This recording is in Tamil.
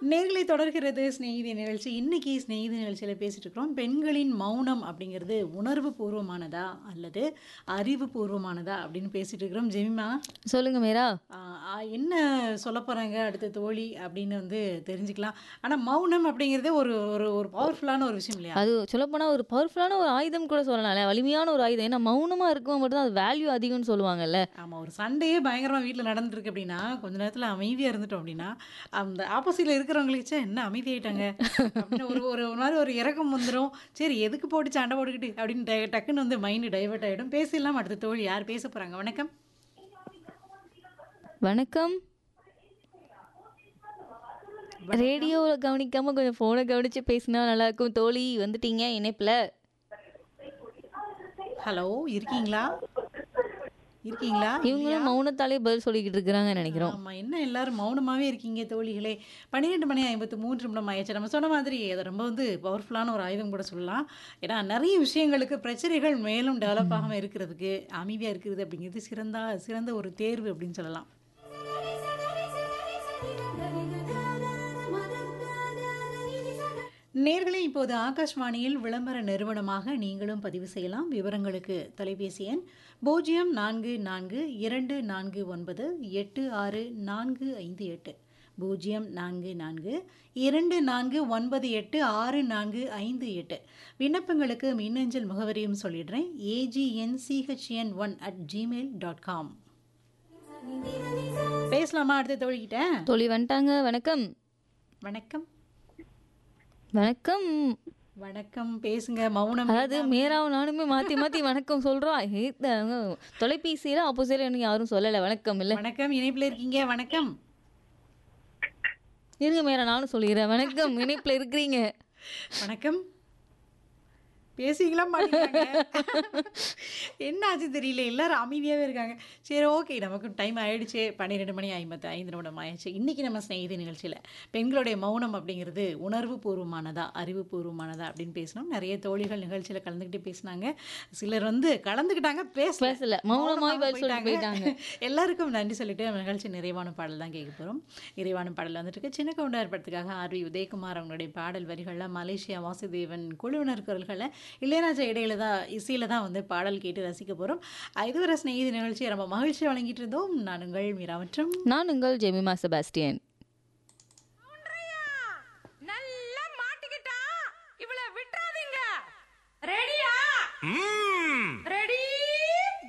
நேர்களை தொடர்கிறது ஸ்நேகிதி நிகழ்ச்சி இன்னைக்கு ஸ்நேகிதி நிகழ்ச்சியில் பேசிட்டு இருக்கிறோம் பெண்களின் மௌனம் அப்படிங்கிறது உணர்வு பூர்வமானதா அல்லது அறிவு பூர்வமானதா அப்படின்னு பேசிட்டு இருக்கிறோம் ஜெமிமா சொல்லுங்க மீரா ஆ, ஆ, என்ன சொல்ல போறாங்க அடுத்த தோழி அப்படின்னு வந்து தெரிஞ்சுக்கலாம் ஆனால் மௌனம் அப்படிங்கிறதே ஒரு ஒரு ஒரு பவர்ஃபுல்லான ஒரு விஷயம் இல்லையா அது சொல்லப்போனால் ஒரு பவர்ஃபுல்லான ஒரு ஆயுதம் கூட சொல்லலாம்ல வலிமையான ஒரு ஆயுதம் ஏன்னா மௌனமாக இருக்கும் மட்டும் அது வேல்யூ அதிகம்னு சொல்லுவாங்கல்ல ஆமாம் ஒரு சண்டையே பயங்கரமாக வீட்டில் நடந்துருக்கு அப்படின்னா கொஞ்ச நேரத்தில் அமைதியாக இருந்துட்டோம் அப்படின்னா அந்த ஆப்போசிட்டில் இருக்கிறவங்களுக்கு "ச்சே, என்ன அமைதியாயிட்டாங்க அப்படின்னு ஒரு ஒரு ஒரு மாதிரி ஒரு இறக்கம் வந்துடும் சரி எதுக்கு போட்டு சண்டை போட்டுக்கிட்டு அப்படின்னு ட- டக்குன்னு வந்து மைண்டு டைவர்ட் ஆகிடும் பேசிடலாம் அடுத்த தோழி யார் பேச போகிறாங்க வணக்கம் வணக்கம் ரேடியோவில் கவனிக்காம கொஞ்சம் ஃபோனை கவனிச்சு பேசினா நல்லா இருக்கும் தோழி வந்துட்டீங்க இணைப்புல ஹலோ இருக்கீங்களா இருக்கீங்களா இவங்களும் மௌனத்தாலே பதில் சொல்லிக்கிட்டு இருக்கிறாங்கன்னு நினைக்கிறோம் ஆமா என்ன எல்லாரும் மௌனமாவே இருக்கீங்க தோழிகளே பன்னிரெண்டு மணி ஐம்பத்து மூன்று நிமிடம் ஆயிடுச்சு நம்ம சொன்ன மாதிரி அது ரொம்ப வந்து பவர்ஃபுல்லான ஒரு ஆயுதம் கூட சொல்லலாம் ஏன்னா நிறைய விஷயங்களுக்கு பிரச்சனைகள் மேலும் டெவலப் ஆகாம இருக்கிறதுக்கு அமைதியா இருக்கிறது அப்படிங்கிறது சிறந்தா சிறந்த ஒரு தேர்வு அப்படின்னு சொல்லலாம் நேர்களே இப்போது ஆகாஷ்வாணியில் விளம்பர நிறுவனமாக நீங்களும் பதிவு செய்யலாம் விவரங்களுக்கு தொலைபேசி எண் பூஜ்ஜியம் நான்கு நான்கு இரண்டு நான்கு ஒன்பது எட்டு ஆறு நான்கு ஐந்து எட்டு பூஜ்ஜியம் நான்கு நான்கு இரண்டு நான்கு ஒன்பது எட்டு ஆறு நான்கு ஐந்து எட்டு விண்ணப்பங்களுக்கு மின்னஞ்சல் முகவரியும் சொல்லிடுறேன் AGN CHN one at Gmail dot com பேசலாமா அடுத்த தோழிக்கிட்ட தோழி வந்துட்டாங்க வணக்கம் வணக்கம் வணக்கம் வணக்கம் பேசுங்க மௌனம் அதாவது மீராவும் நானுமே மாற்றி மாற்றி வணக்கம் சொல்கிறோம் தொலைபேசியில் ஆப்போசிட்டில் எனக்கு யாரும் சொல்லலை வணக்கம் இல்லை வணக்கம் இணைப்பில் இருக்கீங்க வணக்கம் இருங்க மீரா நானும் சொல்லிடுறேன் வணக்கம் இணைப்பில் இருக்கிறீங்க வணக்கம் பேசிங்களா மாட்டேங்கிறாங்க என்ன ஆச்சு தெரியல எல்லாரும் அமைதியாகவே இருக்காங்க சரி ஓகே நமக்கு டைம் ஆயிடுச்சு பன்னிரெண்டு மணி ஐம்பத்து ஐந்து நிமிடம் ஆயிடுச்சு இன்றைக்கி நம்ம ஸ்நேகிதி நிகழ்ச்சியில் பெண்களுடைய மௌனம் அப்படிங்கிறது உணர்வு பூர்வமானதா அறிவு பூர்வமானதா அப்படின்னு பேசணும் நிறைய தோழிகள் நிகழ்ச்சியில் கலந்துக்கிட்டு பேசினாங்க சிலர் வந்து கலந்துக்கிட்டாங்க பேசல பேசல மௌனமாய் பதில் சொல்லிட்டு போயிட்டாங்க எல்லாருக்கும் நன்றி சொல்லிட்டு நம்ம நிகழ்ச்சி நிறைவான பாடல் தான் கேட்க போகிறோம் நிறைவான பாடல் வந்துட்டு இருக்கு. சின்ன கவுண்டர் படத்துக்காக ஆர்வி உதயகுமார் அவங்களுடைய பாடல் வரிகளில் மலேசியா வாசுதேவன் குழுவினர் குரல்களில் இளையராஜா இடையில தான் இசையில தான் வந்து பாடல் கேட்டு ரசிக்க போகிறோம் இதுவரை ஸ்நேகிதி நிகழ்ச்சியை நம்ம மகிழ்ச்சி வழங்கிட்டு இருந்தோம் நான் உங்கள் மீரா மற்றும் நான் உங்கள் ஜெமிமா செபாஸ்டியன் நல்லா மாட்டிக்கிட்டா இவள விட்டுறாதீங்க ரெடியா